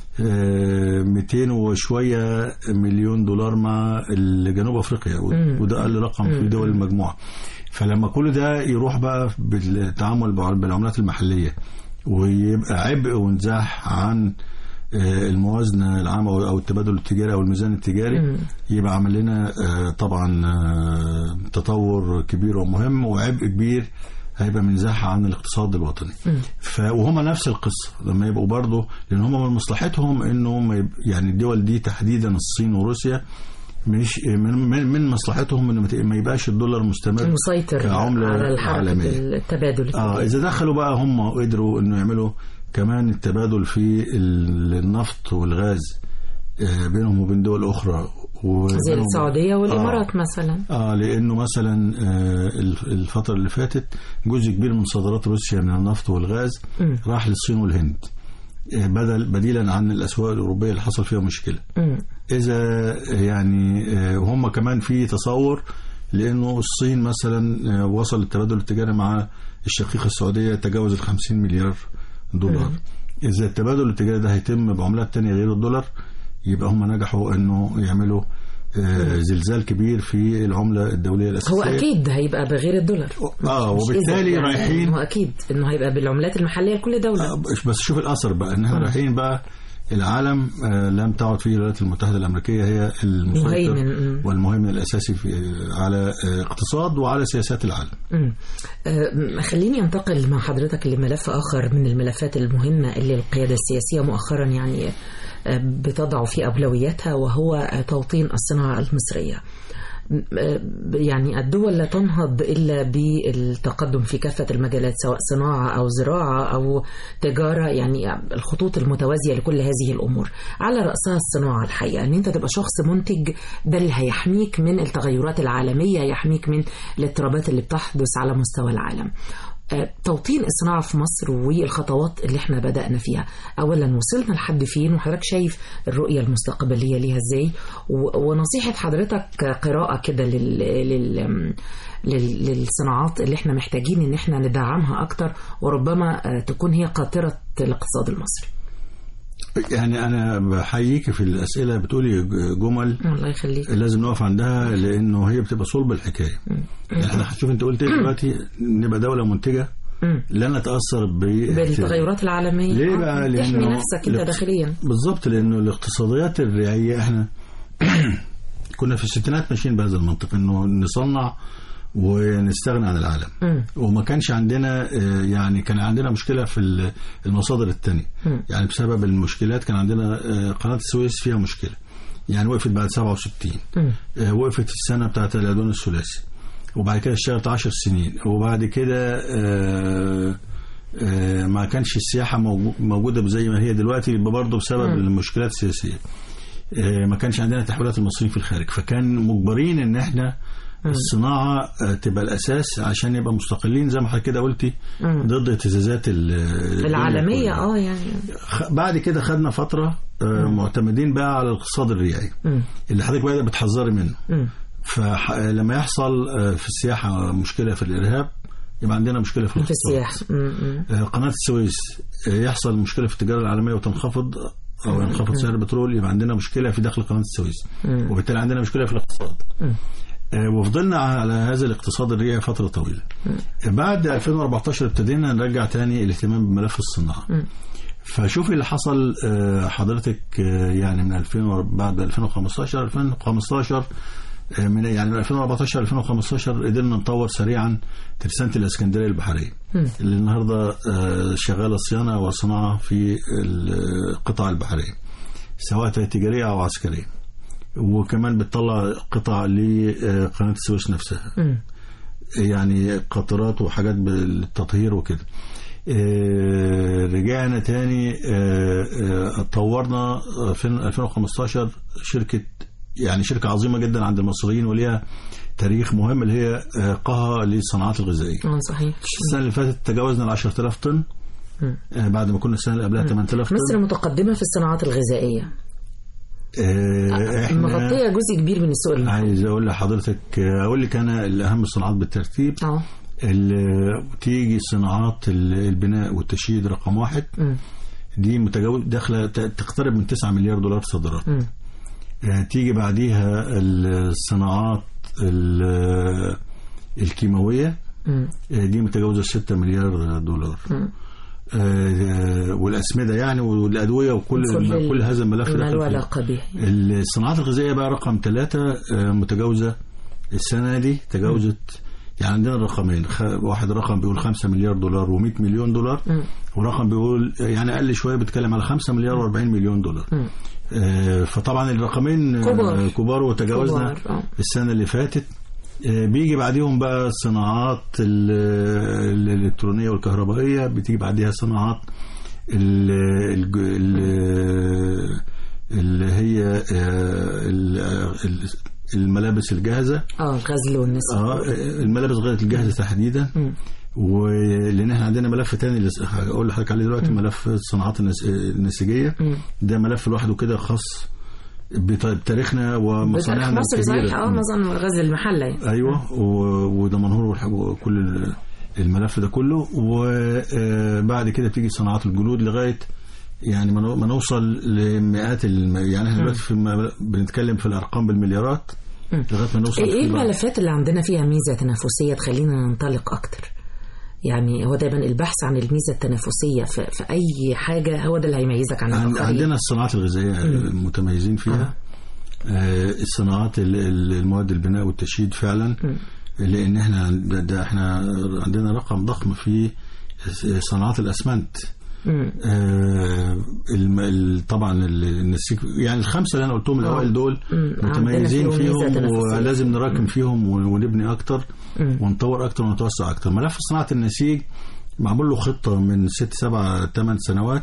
آه، 200 وشويه مليون دولار مع جنوب افريقيا و- وده اقل رقم في دول المجموعه فلما كل ده يروح بقى بالتعامل بالعملات المحليه ويبقى عبء وانزاح عن آه، الموازنه العامه او أو التبادل التجاري او الميزان التجاري يبقى عمل لنا آه، طبعا آه، تطور كبير ومهم وعبء كبير هيبقى منزاح عن الاقتصاد الوطني ف وهم نفس القصه لما يبقوا برضه لان هم من مصلحتهم انه ما يب... يعني الدول دي تحديدا الصين وروسيا مش من من, من مصلحتهم انه ما ت- ما يبقاش الدولار مستمر مسيطر كعملة على الحركة عالمية. التبادل اه اذا دخلوا بقى هم وقدروا انه يعملوا كمان التبادل في ال- النفط والغاز آه، بينهم وبين دول اخرى زي وبينهم- السعودية آه. والإمارات مثلا اه لانه مثلا آه، الف- الفتره اللي فاتت جزء كبير من صادرات روسيا من النفط والغاز مم. راح للصين والهند آه، بدل بديلا عن الاسواق الاوروبيه اللي حصل فيها مشكله مم. اذا يعني آه، وهم كمان في تصور لانه الصين مثلا آه، وصل التبادل التجاري مع الشقيقه السعوديه تجاوز ال 50 مليار دولار اذا التبادل التجاري ده هيتم بعملات تانية غير الدولار يبقى هم نجحوا انه يعملوا آه، زلزال كبير في العمله الدوليه الاساسيه هو اكيد هيبقى بغير الدولار اه مش إذا وبالتالي يعني رايحين هو اكيد انه هيبقى بالعملات المحليه لكل دوله آه، بس شوف الاثر بقى ان احنا رايحين بقى العالم آه، لم تعد فيه الولايات المتحده الامريكيه هي المسيطر مهيمن، مم. والمهيمن الاساسي في على آه، اقتصاد وعلى سياسات العالم مم. آه، خليني انتقل مع حضرتك لملف اخر من الملفات المهمه اللي القياده السياسيه مؤخرا يعني آه، بتضع في اولوياتها وهو آه، توطين الصناعه المصريه. م- آه، يعني الدول لا تنهض الا بالتقدم في كافه المجالات سواء صناعه او زراعه او تجاره يعني الخطوط المتوازيه لكل هذه الامور على راسها الصناعه الحقيقه ان انت تبقى شخص منتج ده اللي هيحميك من التغيرات العالميه يحميك من الاضطرابات اللي بتحدث على مستوى العالم آه، توطين الصناعة في مصر والخطوات اللي احنا بدأنا فيها أولا وصلنا لحد فين وحضرتك شايف الرؤية المستقبلية ليها ازاي و- ونصيحة حضرتك قراءة كده لل... لل... لل... للصناعات اللي احنا محتاجين ان احنا ندعمها أكتر وربما آه، تكون هي قاطرة الاقتصاد المصري يعني انا بحييك في الاسئله بتقولي جمل الله يخليك لازم نقف عندها لانه هي بتبقى صلب الحكايه يعني احنا هتشوف انت قلت ايه دلوقتي نبقى دوله منتجه مم. لا نتاثر ب بالتغيرات العالمية ليه آه، بقى؟ تحمي لأنه نفسك انت الاقتص- داخليا بالظبط لانه الاقتصاديات الريعيه احنا كنا في الستينات ماشيين بهذا المنطق انه نصنع ونستغنى عن العالم مم. وما كانش عندنا آه، يعني كان عندنا مشكله في ال- المصادر الثانيه مم. يعني بسبب المشكلات كان عندنا آه، قناه السويس فيها مشكله يعني وقفت بعد 67 مم. آه، وقفت السنه بتاعت العدوان الثلاثي وبعد كده اشتغلت 10 سنين وبعد كده آه، آه، ما كانش السياحه موجو- موجوده زي ما هي دلوقتي يبقى برضه بسبب المشكلات السياسيه آه، ما كانش عندنا تحويلات المصريين في الخارج فكان مجبرين ان احنا الصناعه آه، تبقى الاساس عشان نبقى مستقلين زي ما حضرتك كده قلتي مم. ضد اهتزازات ال- الدنيا العالمية كلها. اه يعني خ- بعد كده خدنا فتره آه، معتمدين بقى على الاقتصاد الريعي مم. اللي حضرتك بقى بتحذري منه مم. فلما يحصل آه، في السياحه مشكله في الارهاب يبقى عندنا مشكله في في الاقتصاد السياحة مم. مم. آه، قناه السويس آه، يحصل مشكله في التجاره العالميه وتنخفض او ينخفض سعر البترول يبقى عندنا مشكله في دخل قناه السويس مم. وبالتالي عندنا مشكله في الاقتصاد مم. آه، وفضلنا على هذا الاقتصاد الريعي فتره طويله بعد 2014 ابتدينا نرجع تاني الاهتمام بملف الصناعه مم. فشوفي اللي حصل آه، حضرتك آه، يعني من 2000 و- بعد 2015 2015 آه، من يعني من 2014 2015 قدرنا نطور سريعا ترسانة الاسكندريه البحريه مم. اللي النهارده آه، شغاله صيانه وصناعه في القطاع البحريه سواء تجاريه او عسكريه وكمان بتطلع قطع لقناه السويس نفسها مم. يعني قطرات وحاجات بالتطهير وكده آه، رجعنا تاني آه، آه، طورنا في 2015 شركة يعني شركة عظيمة جدا عند المصريين وليها تاريخ مهم اللي هي آه، قها للصناعات الغذائية اه صحيح السنة اللي فاتت تجاوزنا ال 10000 طن مم. آه، بعد ما كنا السنة اللي قبلها 8000 طن مصر متقدمة في الصناعات الغذائية آه، احنا مغطية جزء كبير من السوق المحلي عايز اقول لحضرتك آه، اقول لك انا الاهم الصناعات بالترتيب اه اللي تيجي صناعات ال- البناء والتشييد رقم واحد مم. دي متجاوز داخله ت- تقترب من 9 مليار دولار صادرات مم. آه، تيجي بعديها الصناعات ال- الكيماويه مم. آه، دي متجاوزه 6 مليار دولار مم. آه، والاسمده يعني والادويه وكل كل كل هذا الملف ما داخل له فيه. علاقة به الصناعات الغذائيه بقى رقم ثلاثة متجاوزه السنه دي تجاوزت يعني عندنا رقمين خ... واحد رقم بيقول 5 مليار دولار و100 مليون دولار مم. ورقم بيقول يعني اقل شويه بيتكلم على 5 مليار و40 مليون دولار مم. آه، فطبعا الرقمين آه، كبار. كبار وتجاوزنا كبار، آه. السنه اللي فاتت آه، بيجي بعديهم بقى الصناعات ال- الالكترونيه والكهربائيه بتيجي بعديها صناعات ال- الج- ال- اللي هي آه، ال- ال- الملابس الجاهزه اه الغزل والنسف اه الملابس غير الجاهزه تحديدا مم. ولان احنا عندنا ملف تاني اللي هقول لحضرتك عليه دلوقتي ملف الصناعات النس- النسيجيه مم. ده ملف لوحده كده خاص بت- بتاريخنا بتاريخ ومصانعنا مصر الكبيرة. صحيح اه مصنع غزل المحلة يعني ايوه و- ودمنهور والح- وكل ال- الملف ده كله وبعد كده بتيجي صناعات الجلود لغايه يعني ما نو- ما نوصل لمئات الم... يعني احنا دلوقتي في الم... بنتكلم في الارقام بالمليارات لغايه ما نوصل ايه في بعض. الملفات اللي عندنا فيها ميزه تنافسيه تخلينا ننطلق اكتر يعني هو دايما البحث عن الميزه التنافسيه في, في اي حاجه هو ده اللي هيميزك عن عن... الاخرين عندنا الصناعات الغذائيه المتميزين فيها آه الصناعات ال- ال- المواد البناء والتشييد فعلا لان احنا ده, ده احنا عندنا رقم ضخم في صناعات الاسمنت مم. آه الم... ال- طبعا ال- النسيج يعني الخمسه اللي انا قلتهم الاوائل دول مم. متميزين عندنا فيهم ميزة فيهم تنافسية. ولازم نراكم فيهم ون- ونبني اكتر ونطور اكتر ونتوسع اكتر ملف صناعه النسيج معمول له خطه من ست سبع ثمان سنوات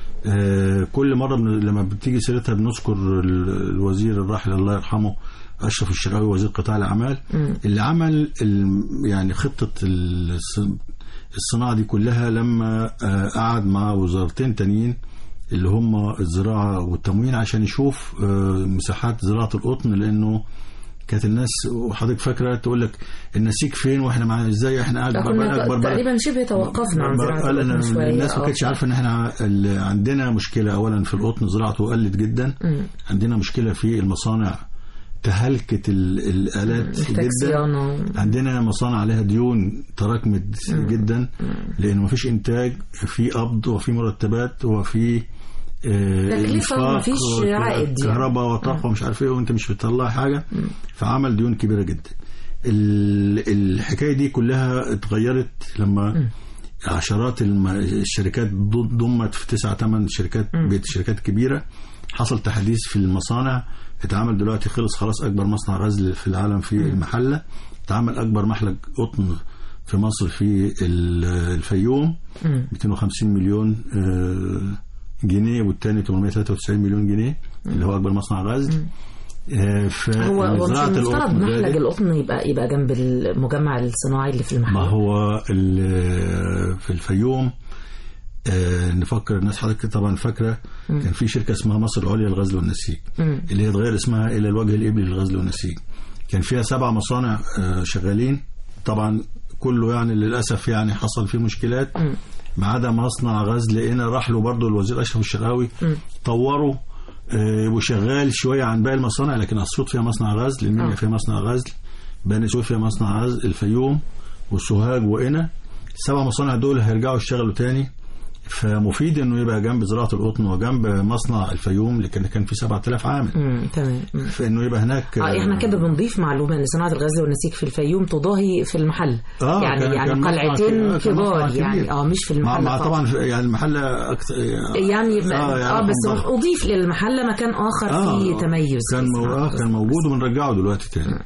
آه كل مره من لما بتيجي سيرتها بنذكر ال- الوزير الراحل الله يرحمه اشرف الشرقاوي وزير قطاع الاعمال اللي عمل ال- يعني خطه الص- الصناعه دي كلها لما آه قعد مع وزارتين تانيين اللي هم الزراعه والتموين عشان يشوف آه مساحات زراعه القطن لانه كانت الناس وحضرتك فاكره تقول لك النسيج فين واحنا مع ازاي احنا لا، اكبر كنا اكبر بلد تقريبا شبه توقفنا عن زراعه قال القطن أنا شويه الناس ما آه. كانتش عارفه ان احنا ال- عندنا مشكله اولا في القطن زراعته قلت جدا مم. عندنا مشكله في المصانع تهلكت ال- الالات محتاج جدا صيانه عندنا مصانع عليها ديون تراكمت جدا لان مفيش انتاج في قبض وفي مرتبات وفي آه، تكلفة إنفاق ومفيش وك- عائد يعني. كهرباء وطاقه ومش عارف ايه وانت مش بتطلع حاجه فعمل ديون كبيره جدا ال- الحكايه دي كلها اتغيرت لما عشرات الم- الشركات ض- ضمت في تسعة ثمان شركات بقت شركات كبيره حصل تحديث في المصانع اتعمل دلوقتي خلص خلاص اكبر مصنع غزل في العالم في المحله اتعمل اكبر محلق قطن في مصر في ال- الفيوم 250 مليون آه، جنيه والتاني 893 مليون جنيه اللي هو اكبر مصنع غزل آه، هو هو مش فزراعة المفترض القطن محلج ذلك- القطن يبقى يبقى جنب المجمع الصناعي اللي في المحل ما هو ال- في الفيوم آه، نفكر الناس حضرتك طبعا فاكره كان في شركه اسمها مصر العليا للغزل والنسيج اللي هي اتغير اسمها الى الوجه الابلي للغزل والنسيج كان فيها سبع مصانع آه، شغالين طبعا كله يعني للاسف يعني حصل فيه مشكلات ما عدا مصنع غزل هنا راح له برضه الوزير اشرف الشرقاوي طوروا آه، وشغال شويه عن باقي المصانع لكن اسيوط فيها مصنع غزل المنيا آه. فيها مصنع غزل بني سويف فيها مصنع غزل الفيوم وسوهاج وقنا السبع مصانع دول هيرجعوا يشتغلوا تاني فمفيد انه يبقى جنب زراعه القطن وجنب مصنع الفيوم اللي كان كان فيه 7000 عامل مم، تمام مم. فانه يبقى هناك اه احنا كده بنضيف معلومه ان صناعه الغزل والنسيج في الفيوم تضاهي في المحل آه، يعني كان- يعني كان مصنع قلعتين كبير- كان مصنع كبار كبير. يعني اه مش في مع, المحل مع فقط. طبعا في- يعني المحله أكتر يعني اه, يعني آه بس رقم ضخم. اضيف للمحل مكان اخر فيه تميز كان في مو... صناعة آه كان موجود وبنرجعه دلوقتي تاني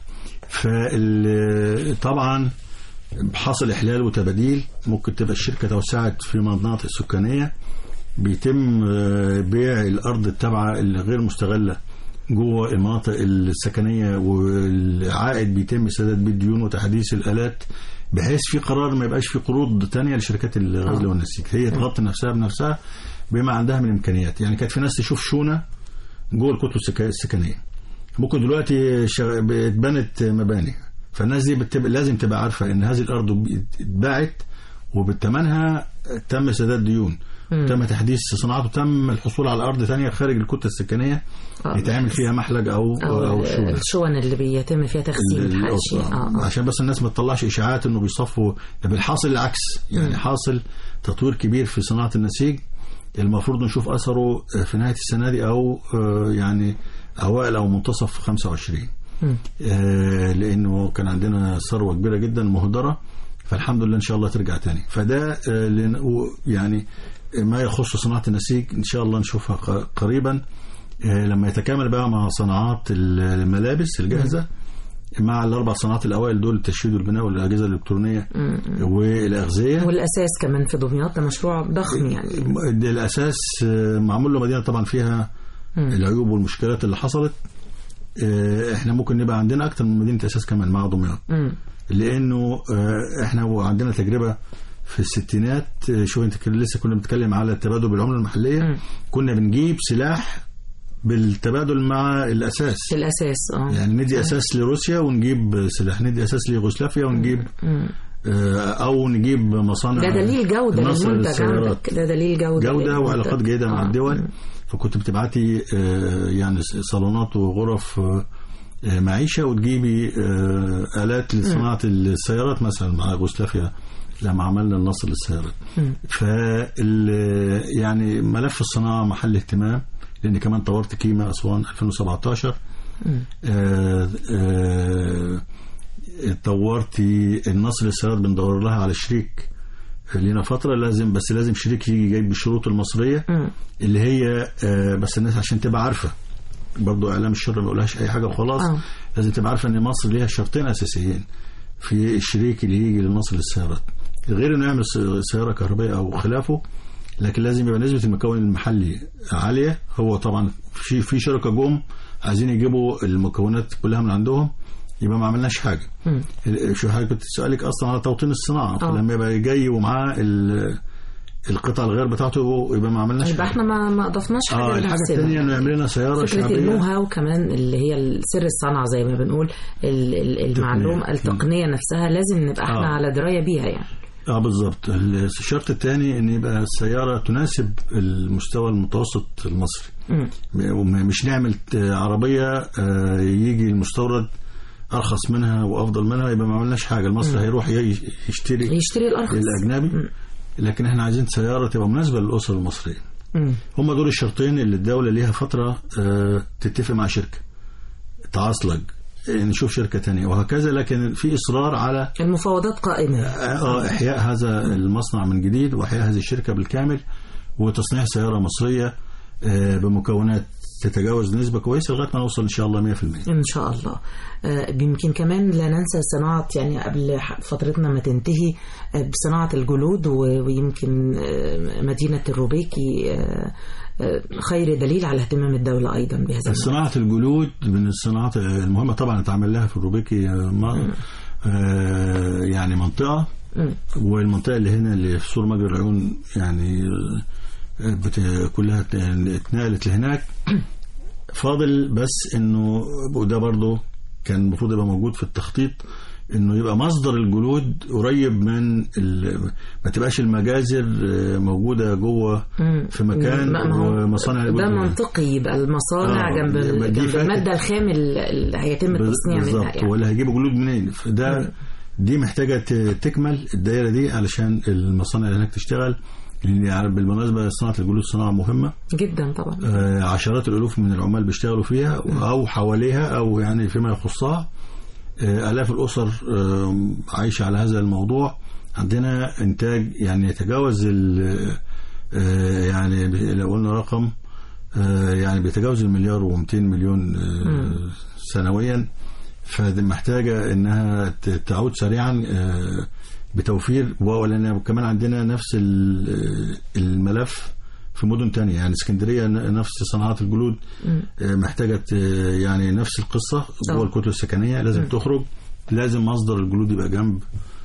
فال طبعا حصل احلال وتباديل ممكن تبقى الشركه توسعت في مناطق سكانيه بيتم آه، بيع الارض التابعه اللي غير مستغله جوه المناطق السكنيه والعائد بيتم سداد بالديون وتحديث الالات بحيث في قرار ما يبقاش في قروض تانية لشركات الغزل آه. والنسيج هي تغطي نفسها بنفسها بما عندها من امكانيات يعني كانت في ناس تشوف شونه جوه الكتل السكا- السكنيه ممكن دلوقتي شغ- اتبنت مباني فالناس دي بتبقى لازم تبقى عارفه ان هذه الارض اتباعت وبالثمنها تم سداد ديون تم تحديث صناعته تم الحصول على ارض ثانيه خارج الكتله السكنيه آه. يتعمل فيها محلج او او, او شونه الشون اللي بيتم فيها تخزين ال- الحشي الأسرة. اه اه عشان بس الناس ما تطلعش اشاعات انه بيصفوا ده بالحاصل العكس يعني حاصل تطوير كبير في صناعه النسيج المفروض نشوف اثره في نهايه السنه دي او آه، يعني اوائل او منتصف 25 آه، لانه كان عندنا ثروه كبيره جدا مهدره فالحمد لله ان شاء الله ترجع تاني فده آه، لن- و- يعني ما يخص صناعه النسيج ان شاء الله نشوفها ق- قريبا آه، لما يتكامل بقى مع صناعات الملابس الجاهزه مع الاربع صناعات الاوائل دول التشييد والبناء والاجهزه الالكترونيه والاغذيه والاساس كمان في دمياط ده مشروع ضخم يعني ده الاساس آه، معمول له مدينه طبعا فيها العيوب والمشكلات اللي حصلت آه، احنا ممكن نبقى عندنا اكتر من مدينه اساس كمان مع دمياط مم. لانه آه، احنا عندنا تجربه في الستينات آه، شو انت كده لسه كنا بنتكلم على التبادل بالعمله المحليه مم. كنا بنجيب سلاح بالتبادل مع الاساس في الاساس اه يعني ندي اساس لروسيا ونجيب سلاح ندي اساس ليوغوسلافيا ونجيب مم. آه، او نجيب مصانع ده دليل جودة نصر للمنتج للسيارات. عندك ده دليل جودة جودة للمنتج. وعلاقات جيدة مع آه. الدول فكنت بتبعتي آه، يعني صالونات وغرف آه، آه، معيشة وتجيبي آه، آلات لصناعة السيارات مثلا مع يوغوسلافيا لما عملنا النصر للسيارات فال يعني ملف الصناعة محل اهتمام لأن كمان طورت كيما أسوان 2017 آه، آه، طورتي النصر للسيارات بندور لها على شريك لينا فترة لازم بس لازم شريك يجي جايب بالشروط المصرية مم. اللي هي آه، بس الناس عشان تبقى عارفة برضو إعلام الشر ما يقولهاش أي حاجة وخلاص آه. لازم تبقى عارفة إن مصر ليها شرطين أساسيين في الشريك اللي يجي للنصر للسيارات غير إنه يعمل س- سيارة كهربائية أو خلافه لكن لازم يبقى نسبة المكون المحلي عالية هو طبعا في في شركة جم عايزين يجيبوا المكونات كلها من عندهم يبقى ما عملناش حاجة مم. شو حضرتك كنت تسألك أصلا على توطين الصناعة آه. فلما يبقى جاي ومعاه ال- القطع الغير بتاعته يبقى ما عملناش يبقى حاجة احنا ما ما اضفناش حاجه اه الحاجة لنفسنا. الثانية إنه يعمل لنا سيارة فكرة شعبية النو هاو كمان اللي هي سر الصنعة زي ما بنقول ال- ال- المعلومة التقنية. التقنية نفسها لازم نبقى احنا آه. على دراية بيها يعني اه بالظبط الشرط الثاني ان يبقى السياره تناسب المستوى المتوسط المصري مم. م- مش نعمل ت- عربيه آه، يجي المستورد ارخص منها وافضل منها يبقى ما عملناش حاجه المصري هيروح ي- يشتري يشتري الأرخص الاجنبي لكن احنا عايزين سياره تبقى مناسبه للاسر المصريه مم. هم دول الشرطين اللي الدوله ليها فتره آه، تتفق مع شركه تعاصلج آه، نشوف شركه تانية وهكذا لكن في اصرار على المفاوضات قائمة آه، احياء هذا المصنع من جديد واحياء هذه الشركه بالكامل وتصنيع سياره مصريه آه، بمكونات تتجاوز نسبه كويسه لغايه ما نوصل ان شاء الله 100% إن شاء الله آه، يمكن كمان لا ننسى صناعة يعني قبل ح- فترتنا ما تنتهي آه، بصناعة الجلود و- ويمكن آه، مدينة الروبيكي آه، آه، خير دليل على اهتمام الدولة أيضا بهذا المجال. صناعه الجلود من الصناعات المهمه طبعا اتعمل لها في الروبيكي آه، ما- آه، يعني منطقه مم. والمنطقه اللي هنا اللي في سور مجرى العيون يعني آه، بت- كلها ت- اتنقلت لهناك فاضل بس انه وده برضه كان المفروض يبقى موجود في التخطيط انه يبقى مصدر الجلود قريب من ال... ما تبقاش المجازر آه، موجوده جوه مم. في مكان ما- ما هو ومصانع ده الجلود منطقي يبقى المصانع آه، جنب يبقى دي جنب فاتت. المادة الخام اللي هيتم التصنيع منها بالظبط يعني. ولا هيجيبوا جلود منين فده دي محتاجه ت- تكمل الدايره دي علشان المصانع اللي هناك تشتغل لان يعني بالمناسبه صناعه الجلود صناعه مهمه جدا طبعا آه، عشرات الالوف من العمال بيشتغلوا فيها او حواليها او يعني فيما يخصها آه، الاف الاسر آه، عايشه على هذا الموضوع عندنا انتاج يعني يتجاوز ال- آه، يعني ب- لو قلنا رقم آه، يعني بيتجاوز المليار و200 مليون آه، سنويا فدي محتاجه انها ت- تعود سريعا آه، بتوفير ولان كمان عندنا نفس ال- الملف في مدن تانية يعني اسكندرية ن- نفس صناعات الجلود آه، محتاجة ت- يعني نفس القصة جوه آه. الكتل السكنية لازم تخرج لازم مصدر الجلود يبقى جنب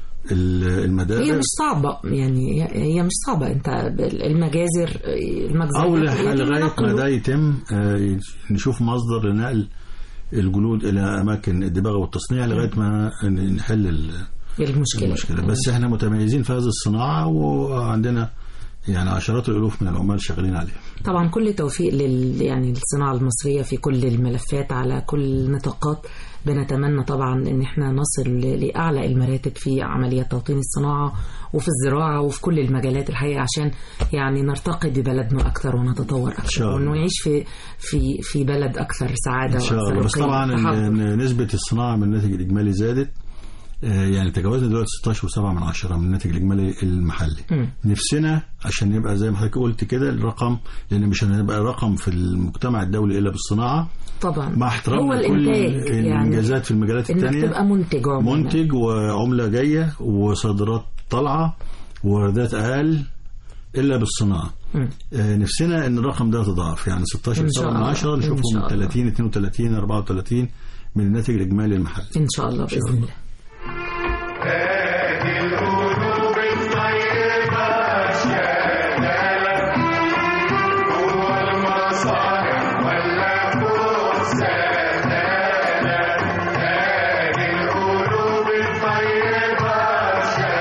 ال- المدارس هي مش صعبة يعني هي- هي مش صعبة انت المجازر المجزرة او لح- يتم لغايه ما نقله. ده يتم آه، نشوف مصدر لنقل الجلود الى اماكن الدباغه والتصنيع لغايه ما ن- نحل ال- المشكلة المشكله بس احنا متميزين في هذه الصناعه وعندنا يعني عشرات الالوف من العمال شغالين عليها طبعا كل توفيق لل يعني الصناعة المصرية في كل الملفات على كل النطاقات بنتمنى طبعا ان احنا نصل ل- لاعلى المراتب في عملية توطين الصناعة وفي الزراعة وفي كل المجالات الحقيقة عشان يعني نرتقي ببلدنا اكثر ونتطور اكثر شاء الله. وانه يعيش في في في بلد اكثر سعادة ان شاء وأكثر الله بس رقي طبعا وتحضر. ال- نسبه الصناعه من الناتج الاجمالي زادت آه، يعني تجاوزنا دلوقتي 16.7 من عشرة من الناتج الاجمالي المحلي مم. نفسنا عشان يبقى زي ما حضرتك قلت كده الرقم لان مش هنبقى رقم في المجتمع الدولي الا بالصناعه طبعا مع احترام هو كل الانتاج يعني الانجازات في المجالات انك الثانيه تبقى منتج عموماً. منتج وعمله جايه وصادرات طالعه وواردات اقل الا بالصناعه مم. آه، نفسنا ان الرقم ده يتضاعف يعني 16 إن شاء من الله. 10 إن نشوفه شاء من الله. 30 32 34 من الناتج الاجمالي المحلي ان شاء الله باذن الله القلوب الطيبة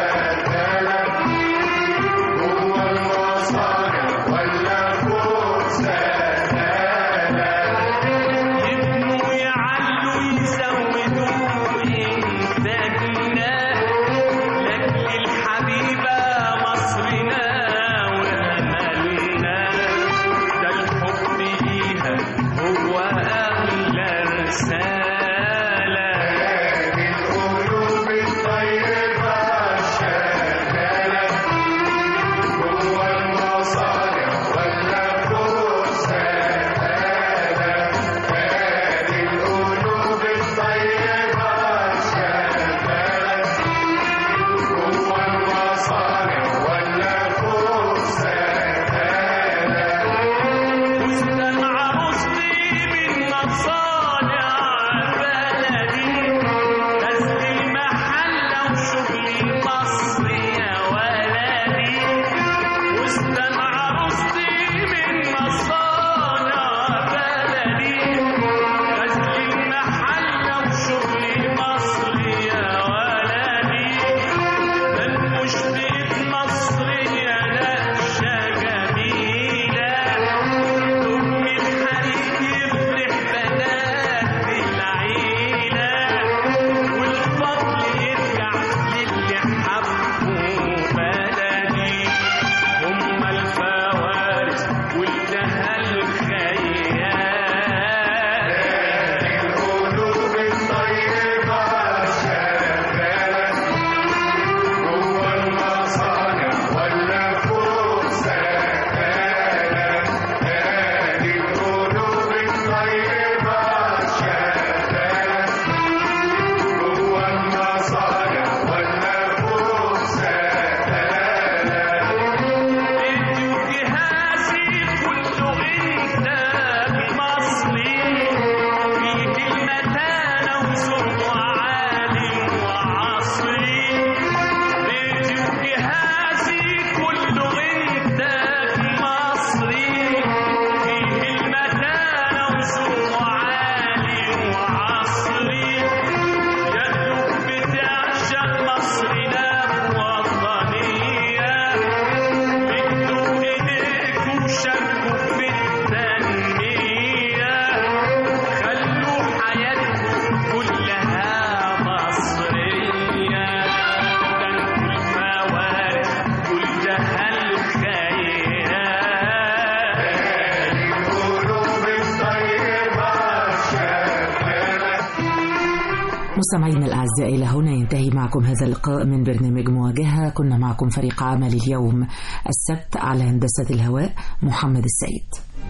مستمعينا الأعزاء إلى هنا ينتهي معكم هذا اللقاء من برنامج مواجهة كنا معكم فريق عمل اليوم السبت على هندسة الهواء محمد السيد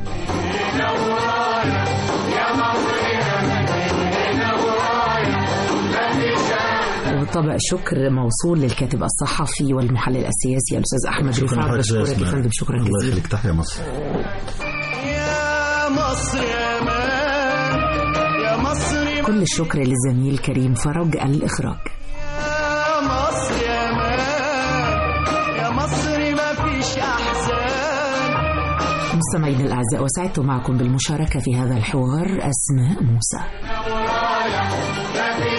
وبالطبع شكر موصول للكاتب الصحفي والمحلل السياسي الأستاذ أحمد شكرا رفعت لحضرتك يا بشكرك يا أسماء. فندم شكرا الله جزيلا يخليك تحيا مصر يا مصر يا مان يا مصر كل الشكر للزميل كريم فرج الإخراج يا مصر يا مان يا مصر ما فيش احزان مستمعينا الأعزاء وسعدت معكم بالمشاركة في هذا الحوار أسماء موسى